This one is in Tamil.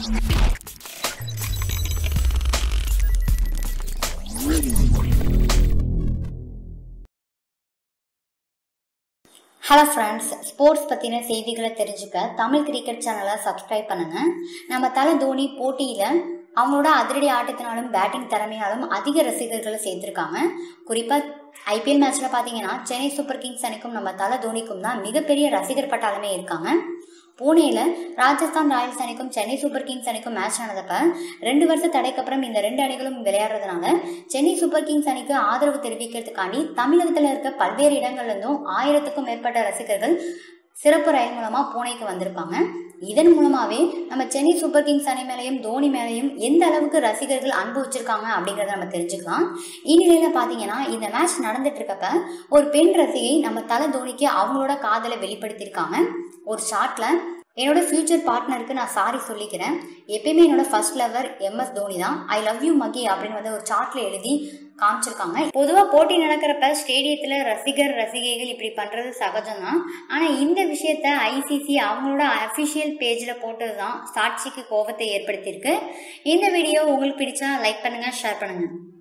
ஹலோ ஃப்ரெண்ட்ஸ் ஸ்போர்ட்ஸ் பற்றின செய்திகளை தெரிஞ்சுக்க தமிழ் கிரிக்கெட் சேனலை சப்ஸ்கிரைப் பண்ணுங்க நம்ம தலை தோனி போட்டியில் அவங்களோட அதிரடி ஆட்டத்தினாலும் பேட்டிங் திறமையாலும் அதிக ரசிகர்களை சேர்த்துருக்காங்க குறிப்பாக ஐபிஎல் மேட்ச்சில் பார்த்தீங்கன்னா சென்னை சூப்பர் கிங்ஸ் அணிக்கும் நம்ம தலை தோனிக்கும் தான் மிகப்பெரிய ரசிகர் பட்டாளமே இருக்காங்க பூனேல ராஜஸ்தான் ராயல்ஸ் அணிக்கும் சென்னை சூப்பர் கிங்ஸ் அணிக்கும் மேட்ச் நடந்தப்ப ரெண்டு வருஷ தடைக்கு அப்புறம் இந்த ரெண்டு அணிகளும் விளையாடுறதுனால சென்னை சூப்பர் கிங்ஸ் அணிக்கு ஆதரவு தெரிவிக்கிறதுக்காண்டி தமிழகத்தில் இருக்க பல்வேறு இடங்கள்ல இருந்தும் ஆயிரத்துக்கும் மேற்பட்ட ரசிகர்கள் சிறப்பு ரயில் மூலமா பூனேக்கு வந்திருப்பாங்க இதன் மூலமாவே நம்ம சென்னை சூப்பர் கிங்ஸ் அணி மேலையும் தோனி மேலையும் எந்த அளவுக்கு ரசிகர்கள் அன்பு வச்சிருக்காங்க அப்படிங்கறத நம்ம தெரிஞ்சுக்கலாம் இந்நிலையில பாத்தீங்கன்னா இந்த மேட்ச் நடந்துட்டு இருக்கப்ப ஒரு பெண் ரசிகை நம்ம தலை தோனிக்கு அவங்களோட காதலை வெளிப்படுத்தியிருக்காங்க ஒரு ஷாட்ல என்னோட ஃபியூச்சர் பார்ட்னருக்கு நான் சாரி சொல்லிக்கிறேன் எப்பயுமே என்னோட ஃபர்ஸ்ட் லவர் எம்எஸ் தோனி தான் ஐ லவ் யூ மகி அப்படின்னு வந்து ஒரு சார்ட்ல எழுதி காமிச்சிருக்காங்க பொதுவாக போட்டி நடக்கிறப்ப ஸ்டேடியத்தில் ரசிகர் ரசிகைகள் இப்படி பண்ணுறது சகஜம்தான் ஆனால் இந்த விஷயத்த ஐசிசி அவங்களோட அஃபிஷியல் பேஜில் போட்டது தான் சாட்சிக்கு கோபத்தை ஏற்படுத்தியிருக்கு இந்த வீடியோ உங்களுக்கு பிடிச்சா லைக் பண்ணுங்கள் ஷேர் பண்ணுங்கள்